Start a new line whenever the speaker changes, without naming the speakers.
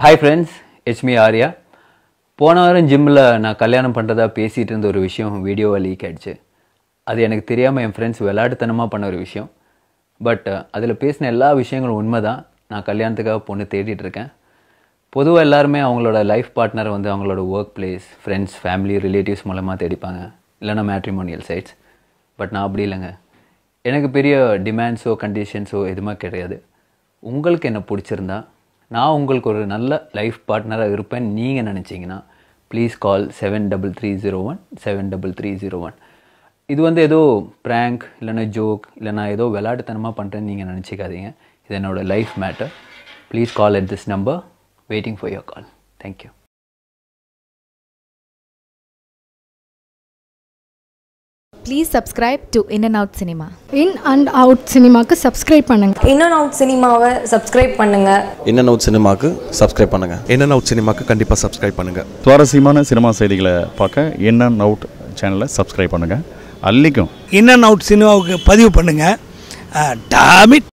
Hi friends it's me Arya போன வாரம் ஜிம்மில் நான் கல்யாணம் பண்ணுறதா பேசிகிட்டு இருந்த ஒரு விஷயம் வீடியோவாக லீக் ஆயிடுச்சு அது எனக்கு தெரியாமல் என் ஃப்ரெண்ட்ஸ் விளையாட்டுத்தனமாக பண்ண ஒரு விஷயம் பட் அதில் பேசின எல்லா விஷயங்களும் உண்மை தான் நான் கல்யாணத்துக்காக பொண்ணு தேடிட்டு இருக்கேன் பொதுவாக எல்லாருமே அவங்களோட லைஃப் பார்ட்னரை வந்து அவங்களோட work place friends family relatives மூலமாக தேடிப்பாங்க இல்லைன்னா மேட்ரிமோனியல் சைட்ஸ் பட் நான் அப்படி இல்லைங்க எனக்கு பெரிய டிமாண்ட்ஸோ கண்டிஷன்ஸோ எதுவுமே கிடையாது உங்களுக்கு என்ன பிடிச்சிருந்தா நான் உங்களுக்கு ஒரு நல்ல லைஃப் பார்ட்னராக இருப்பேன் நீங்கள் நினச்சிங்கன்னா please call seven double three zero one seven double three zero one இது வந்து ஏதோ ப்ராங்க் இல்லைன்னா ஜோக் இல்லைனா ஏதோ விளையாட்டுத்தனமாக பண்ணுறேன்னு நீங்கள் நினச்சிக்காதீங்க இது என்னோட life matter please call at this number waiting for your call thank you
Please subscribe to In and Out Cinema.
In and out சினிமாக்கு சப்ஸ்கிரைப் பண்ணுங்க
இன் அண்ட் அவுட் சினிமாவை சப்ஸ்கிரைப் பண்ணுங்கள்
இன் அண்ட் அவுட் சினிமாக்கு சப்ஸ்கிரைப் பண்ணுங்கள்
in and out சினிமாக்கு கண்டிப்பாக subscribe பண்ணுங்கள்
சுவாரஸ்யமான சினிமா செய்திகளை பார்க்க இன் அண்ட் அவுட் சேனலை சப்ஸ்கிரைப் பண்ணுங்கள் அல்லிக்கும்
இன் அண்ட் அவுட் சினிமாவுக்கு பதிவு பண்ணுங்கள் டாமிட்